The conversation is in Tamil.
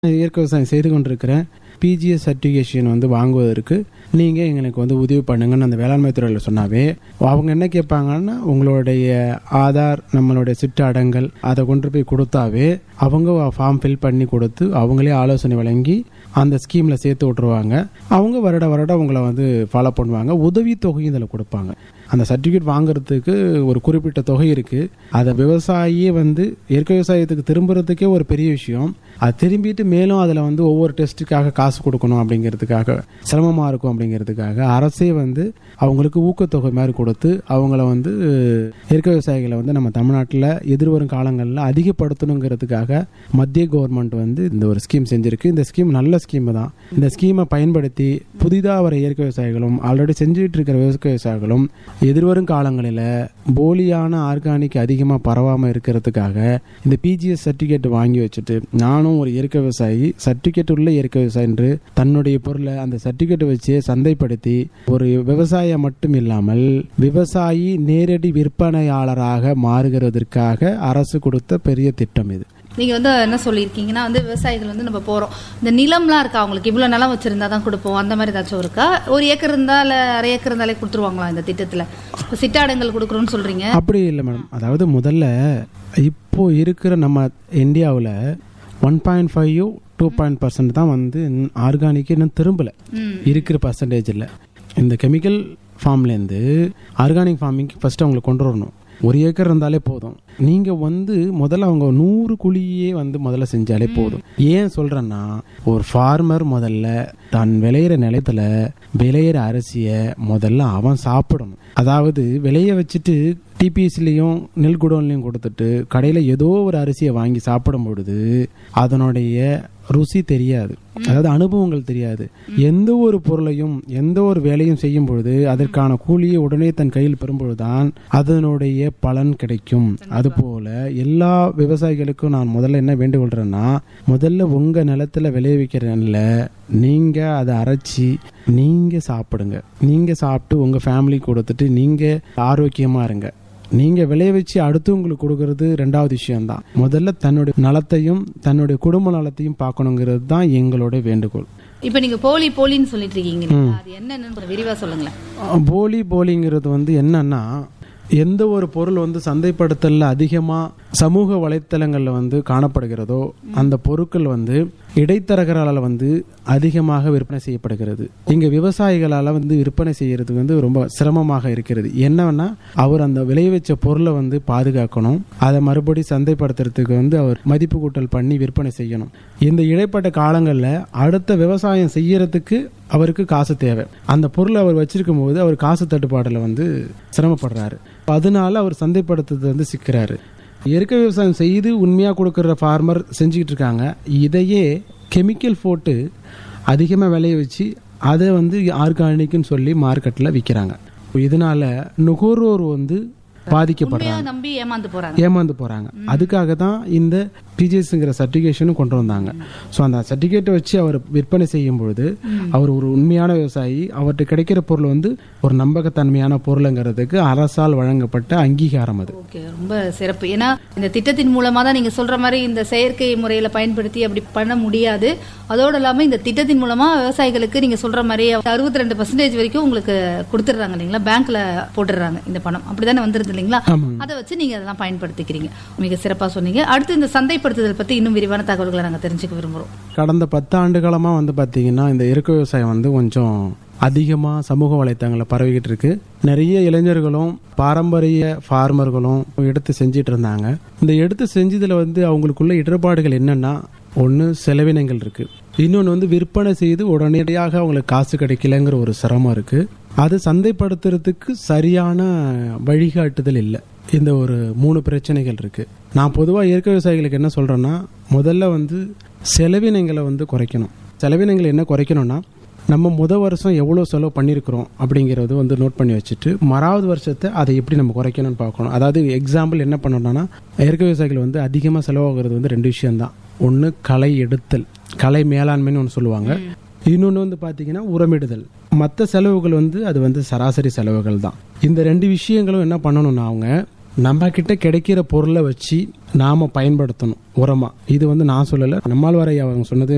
இயற்கை விவசாயம் செய்து கொண்டிருக்கிறேன் பிஜிஎஸ் சர்டிஃபிகேஷன் வந்து வாங்குவதற்கு நீங்கள் எங்களுக்கு வந்து உதவி பண்ணுங்கன்னு அந்த வேளாண்மை துறையில் சொன்னாவே அவங்க என்ன கேட்பாங்கன்னா உங்களுடைய ஆதார் நம்மளுடைய சிட்டு அடங்கல் அதை கொண்டு போய் கொடுத்தாவே அவங்க ஃபார்ம் ஃபில் பண்ணி கொடுத்து அவங்களே ஆலோசனை வழங்கி அந்த ஸ்கீமில் சேர்த்து விட்ருவாங்க அவங்க வருட வருடம் உங்களை வந்து ஃபாலோ பண்ணுவாங்க உதவி தொகையும் இதில் கொடுப்பாங்க அந்த சர்டிஃபிகேட் வாங்குறதுக்கு ஒரு குறிப்பிட்ட தொகை இருக்குது அதை விவசாயியே வந்து இயற்கை விவசாயத்துக்கு திரும்புறதுக்கே ஒரு பெரிய விஷயம் அது திரும்பிட்டு மேலும் அதில் வந்து ஒவ்வொரு டெஸ்ட்டுக்காக காசு கொடுக்கணும் அப்படிங்கிறதுக்காக சிரமமாக இருக்கும் அப்படிங்கிறதுக்காக அரசே வந்து அவங்களுக்கு ஊக்கத்தொகை மாதிரி கொடுத்து அவங்கள வந்து இயற்கை விவசாயிகளை வந்து நம்ம தமிழ்நாட்டில் எதிர்வரும் காலங்களில் அதிகப்படுத்தணுங்கிறதுக்காக மத்திய கவர்மெண்ட் வந்து இந்த ஒரு ஸ்கீம் செஞ்சிருக்கு இந்த ஸ்கீம் நல்ல ஸ்கீம் தான் இந்த ஸ்கீமை பயன்படுத்தி புதிதாக வர இயற்கை விவசாயிகளும் ஆல்ரெடி செஞ்சுட்டு இருக்கிற இயற்கை விவசாயிகளும் எதிர்வரும் காலங்களில் போலியான ஆர்கானிக் அதிகமாக பரவாமல் இருக்கிறதுக்காக இந்த பிஜிஎஸ் சர்டிஃபிகேட் வாங்கி வச்சுட்டு நானும் ஒரு இயற்கை விவசாயி சர்டிஃபிகேட் உள்ள இயற்கை விவசாயி என்று தன்னுடைய பொருளை அந்த சர்டிஃபிகேட் வச்சு சந்தைப்படுத்தி ஒரு விவசாயம் மட்டும் இல்லாமல் விவசாயி நேரடி விற்பனையாளராக மாறுகிறதற்காக அரசு கொடுத்த பெரிய திட்டம் இது நீங்க வந்து என்ன சொல்லியிருக்கீங்கன்னா வந்து விவசாயிகள் வந்து நம்ம போறோம் இந்த நிலம்லாம் இருக்கா அவங்களுக்கு இவ்வளவு நிலம் வச்சிருந்தா தான் கொடுப்போம் அந்த மாதிரி ஏதாச்சும் இருக்கா ஒரு ஏக்கர் இருந்தா இல்ல அரை ஏக்கர் இருந்தாலே கொடுத்துருவாங்களா இந்த திட்டத்துல இப்ப சிட்டாடங்கள் கொடுக்குறோம்னு சொல்றீங்க அப்படி இல்லை மேடம் அதாவது முதல்ல இப்போ இருக்கிற நம்ம இந்தியாவில் one point five two point percent தான் வந்து ஆர்கானிக் இன்னும் திரும்பலை ம் இருக்கிற பர்சன்டேஜில் இந்த கெமிக்கல் ஃபார்ம்லேருந்து ஆர்கானிக் ஃபார்மிங்க்கு ஃபஸ்ட்டு அவங்களை கொண்டு வரணும் ஒரு ஏக்கர் இருந்தாலே போதும் நீங்கள் வந்து முதல்ல அவங்க நூறு குழியே வந்து முதல்ல செஞ்சாலே போதும் ஏன் சொல்கிறேன்னா ஒரு ஃபார்மர் முதல்ல தான் விளையிற நிலத்துல விளையிற அரிசியை முதல்ல அவன் சாப்பிடணும் அதாவது விளைய வச்சுட்டு டிபிஎஸ்லேயும் நெல் குடோன்லையும் கொடுத்துட்டு கடையில் ஏதோ ஒரு அரிசியை வாங்கி சாப்பிடும் பொழுது அதனுடைய ருசி தெரியாது அதாவது அனுபவங்கள் தெரியாது எந்த ஒரு பொருளையும் எந்த ஒரு வேலையும் செய்யும் பொழுது அதற்கான கூலியை உடனே தன் கையில் பெறும்பொழுதுதான் அதனுடைய பலன் கிடைக்கும் அதுபோல எல்லா விவசாயிகளுக்கும் நான் முதல்ல என்ன வேண்டுகொள்றேன்னா முதல்ல உங்க நிலத்துல விளைவிக்கிற நெல்லை நீங்க அதை அரைச்சி நீங்க சாப்பிடுங்க நீங்க சாப்பிட்டு உங்க ஃபேமிலி கொடுத்துட்டு நீங்க ஆரோக்கியமா இருங்க நீங்க விளைவிச்சு அடுத்தவங்களுக்கு கொடுக்கறது ரெண்டாவது விஷயம்தான் முதல்ல தன்னுடைய நலத்தையும் தன்னுடைய குடும்ப நலத்தையும் பார்க்கணுங்கிறது தான் எங்களுடைய வேண்டுகோள் இப்ப நீங்க போலி போலின்னு சொல்லிட்டு இருக்கீங்க இல்லையா? அது என்னன்னு கொஞ்சம் விரிவா சொல்லுங்களேன் அஹ் போலி போலிங்கிறது வந்து என்னன்னா எந்த ஒரு பொருள் வந்து சந்தைப்படுத்தலில் அதிகமாக சமூக வலைத்தளங்களில் வந்து காணப்படுகிறதோ அந்த பொருட்கள் வந்து இடைத்தரகரால் வந்து அதிகமாக விற்பனை செய்யப்படுகிறது இங்கே விவசாயிகளால் வந்து விற்பனை செய்யறது வந்து ரொம்ப சிரமமாக இருக்கிறது என்னன்னா அவர் அந்த விளைவிச்ச பொருளை வந்து பாதுகாக்கணும் அதை மறுபடி சந்தைப்படுத்துறதுக்கு வந்து அவர் மதிப்பு கூட்டல் பண்ணி விற்பனை செய்யணும் இந்த இடைப்பட்ட காலங்களில் அடுத்த விவசாயம் செய்யறதுக்கு அவருக்கு காசு தேவை அந்த பொருளை அவர் வச்சிருக்கும் போது அவர் காசு தட்டுப்பாடில் வந்து சிரமப்படுறாரு அதனால அவர் சந்தைப்படுத்துறது வந்து சிக்கிறாரு இயற்கை விவசாயம் செய்து உண்மையாக கொடுக்குற ஃபார்மர் செஞ்சுக்கிட்டு இருக்காங்க இதையே கெமிக்கல் போட்டு அதிகமாக விளைய வச்சு அதை வந்து ஆர்கானிக்னு சொல்லி மார்க்கெட்டில் விற்கிறாங்க இதனால நுகர்வோர் வந்து பாதிக்கப்படுறாங்க உண்மையா நம்பி ஏமாந்து போறாங்க ஏமாந்து போறாங்க அதுக்காக தான் இந்த பிஜிஎஸ்ங்கிற சர்டிஃபிகேஷனும் கொண்டு வந்தாங்க ஸோ அந்த சர்டிஃபிகேட்டை வச்சு அவர் விற்பனை செய்யும் பொழுது அவர் ஒரு உண்மையான விவசாயி அவர்கிட்ட கிடைக்கிற பொருள் வந்து ஒரு நம்பகத்தன்மையான பொருளுங்கிறதுக்கு அரசால் வழங்கப்பட்ட அங்கீகாரம் அது ஓகே ரொம்ப சிறப்பு ஏன்னா இந்த திட்டத்தின் மூலமா தான் நீங்க சொல்ற மாதிரி இந்த செயற்கை முறையில பயன்படுத்தி அப்படி பண்ண முடியாது அதோடு இல்லாம இந்த திட்டத்தின் மூலமா விவசாயிகளுக்கு நீங்க சொல்ற மாதிரி அறுபத்தி ரெண்டு பர்சன்டேஜ் வரைக்கும் உங்களுக்கு கொடுத்துடுறாங்க இல்லைங்களா பேங்க்ல போட்டுடுறாங்க இந்த பணம் அப்படிதானே வந்துருது இல்லைங்களா ஆமாங்க அதை வச்சு நீங்க அதெல்லாம் பயன்படுத்திக்கிறீங்க மிக சிறப்பா சொன்னீங்க அடுத்து இந்த சந்தைப்படுத்துதல் பத்தி இன்னும் விரிவான தகவல்களை நாங்க தெரிஞ்சுக்க விரும்புறோம் கடந்த பத்து ஆண்டு காலமாக வந்து பார்த்தீங்கன்னா இந்த இயற்கை விவசாயம் வந்து கொஞ்சம் அதிகமாக சமூக வலைத்தளங்களில் பரவிக்கிட்டு இருக்கு நிறைய இளைஞர்களும் பாரம்பரிய ஃபார்மர்களும் எடுத்து செஞ்சிட்டு இருந்தாங்க இந்த எடுத்து செஞ்சதில் வந்து அவங்களுக்குள்ள இடர்பாடுகள் என்னன்னா ஒன்று செலவினங்கள் இருக்கு இன்னொன்று வந்து விற்பனை செய்து உடனடியாக அவங்களுக்கு காசு கிடைக்கலங்கிற ஒரு சிரமம் இருக்கு அது சந்தைப்படுத்துறதுக்கு சரியான வழிகாட்டுதல் இல்லை இந்த ஒரு மூணு பிரச்சனைகள் இருக்கு நான் பொதுவாக இயற்கை விவசாயிகளுக்கு என்ன சொல்றேன்னா முதல்ல வந்து செலவினங்களை வந்து குறைக்கணும் செலவினங்களை என்ன குறைக்கணும்னா நம்ம முத வருஷம் எவ்வளோ செலவு பண்ணியிருக்கிறோம் அப்படிங்கிறது வந்து நோட் பண்ணி வச்சுட்டு மறாவது வருஷத்தை அதை எப்படி நம்ம குறைக்கணும்னு பார்க்கணும் அதாவது எக்ஸாம்பிள் என்ன பண்ணணும்னா இயற்கை விவசாயிகள் வந்து அதிகமாக செலவாகிறது வந்து ரெண்டு விஷயம்தான் ஒன்று களை எடுத்தல் களை மேலாண்மைன்னு ஒன்று சொல்லுவாங்க இன்னொன்று வந்து பார்த்தீங்கன்னா உரமிடுதல் மற்ற செலவுகள் வந்து அது வந்து சராசரி செலவுகள் தான் இந்த ரெண்டு விஷயங்களும் என்ன பண்ணணும்னா அவங்க நம்ம கிட்ட கிடைக்கிற பொருளை வச்சு நாம பயன்படுத்தணும் உரமா இது வந்து நான் சொல்லலை நம்மால் வரை அவங்க சொன்னது